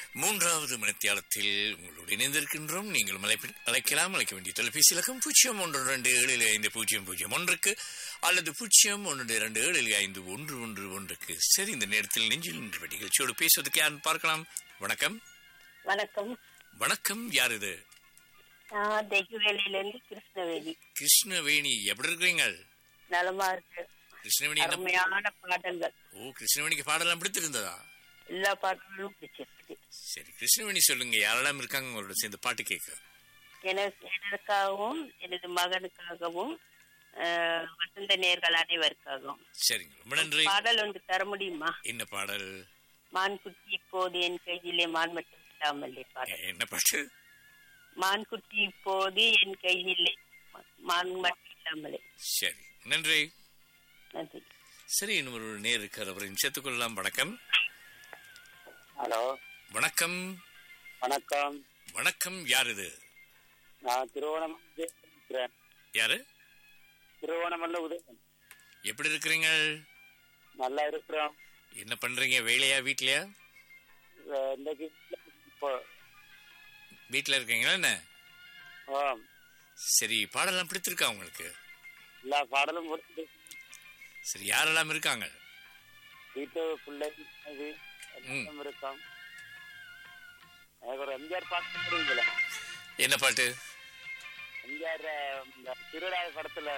மூன்றாவது மணித்தியாலத்தில் உங்களோடு இணைந்திருக்கின்றோம் நீங்களும் அழைப்பி- அழைக்கலாம் அழைக்க வேண்டிய தொலைபேசி இலக்கம் பூஜ்ஜியம் ஒன்று ரெண்டு ஏழில் ஐந்து பூஜ்ஜியம் பூஜ்ஜியம் ஒன்றுக்கு அல்லது பூஜ்ஜியம் ஒன்று இரண்டு ஏழில் ஐந்து ஒன்று ஒன்று ஒன்றுக்கு சரி இந்த நேரத்தில் நெஞ்சில் நின்று நிகழ்ச்சியோடு பேசுவதற்கு யார் பார்க்கலாம் வணக்கம் வணக்கம் வணக்கம் யார் இது நான் தெகுவேலியில இருந்து கிருஷ்ணவேணி கிருஷ்ணவேணி எப்படி இருக்கிறீங்க நலமா இருக்கு கிருஷ்ணவேணி என்ன அருமையான பாடல்கள் ஓ கிருஷ்ணவேணிக்கு பாடலாம் பிடித்திருந்ததா எல்லா பாடல்களும் பிடிச்சிருக்கு சரி கிருஷ்ணவேணி சொல்லுங்க யாரெல்லாம் இருக்காங்க உங்களோட சேர்ந்து பாட்டு கேட்க எனக்கு எனக்காகவும் எனது மகனுக்காகவும் ஆஹ், வசந்த நேர்கள் அனைவருக்காகவும் சரிங்க ரொம்ப நன்றி பாடல் ஒன்று தர முடியுமா என்ன பாடல் மான்குட்டி இப்போது என் கையிலே மான் மட்டும் இல்லாமலே பாடல் என்ன பாட்டு மான்குட்டி இப்போது என் கையிலே மான் மட்டும் இல்லாமலே சரி நன்றி நன்றி சரி இன்னொரு நேர் இருக்கார் அவரையும் சேர்த்துக்கொள்ளலாம் வணக்கம் ஹலோ வணக்கம் வணக்கம் வணக்கம் யார் இது நான் திருவோணமலை இருக்கிறேன் யாரு திருவோணமல்ல உதயன் எப்படி இருக்கிறீங்க நல்லா இருக்கிறோம் என்ன பண்றீங்க வேலையா வீட்லயா அஹ் இன்னைக்கு இப்போ வீட்ல இருக்கீங்களா என்ன ஆம், சரி பாடலாம் பிடித்திருக்கா உங்களுக்கு எல்லா பாடலும் முடிச்சுட்டு சரி யாரெல்லாம் இருக்காங்க வீட்டு பிள்ளை இது எல்லாம் இருக்கோம் எனக்கு ஒரு எம்ஜிஆர் பாட்டு தெரியுங்களா என்ன பாட்டு எம்ஜிஆர் அஹ், இந்த திருடாத படத்துல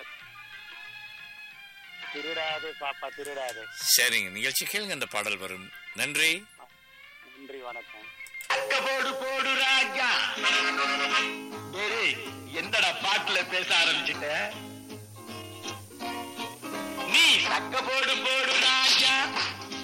திருடாது பாப்பா திருடாது சரிங்க நிகழ்ச்சி கேளுங்க அந்த பாடல் வரும் நன்றி நன்றி வணக்கம் போடு போடு ராஜா டேய் எந்தடா பாட்டுல பேச ஆரம்பிச்சிட்ட நீ சக்க போடு போடு ராஜா